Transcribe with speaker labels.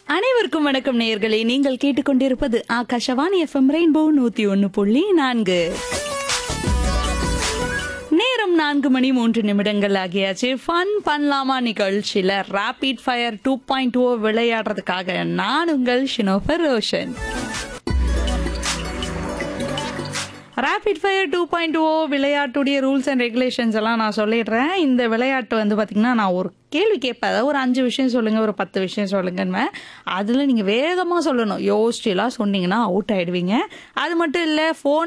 Speaker 1: அனைவருக்கும் வணக்கம் நேயர்களே நீங்கள் கேட்டுக்கொண்டிருப்பது ஆகாஷவாணி எஃப்எம் ரெயின்போ நூத்தி ஒன்னு புள்ளி நான்கு நேரம் நான்கு மணி மூன்று நிமிடங்கள் ஆகியாச்சு ஃபன் பண்ணலாமா நிகழ்ச்சியில rapid fire two point O விளையாடுறதுக்காக நான் உங்கள் Shinofar Roshan rapid fire two point O விளையாட்டுடைய ரூல்ஸ் அண்ட் ரெகுலேஷன்ஸ் எல்லாம் நான் சொல்லிடுறேன் இந்த விளையாட்டு வந்து பார்த்தீங்கன்னா நான் ஒரு கேள்வி கேட்பேன் அதாவது ஒரு அஞ்சு விஷயம் சொல்லுங்கள் ஒரு பத்து விஷயம் சொல்லுங்கன்னு அதில் நீங்கள் வேகமாக சொல்லணும் யோசிச்சுலாம் சொன்னீங்கன்னா அவுட் ஆயிடுவீங்க அது மட்டும் இல்லை ஃபோன்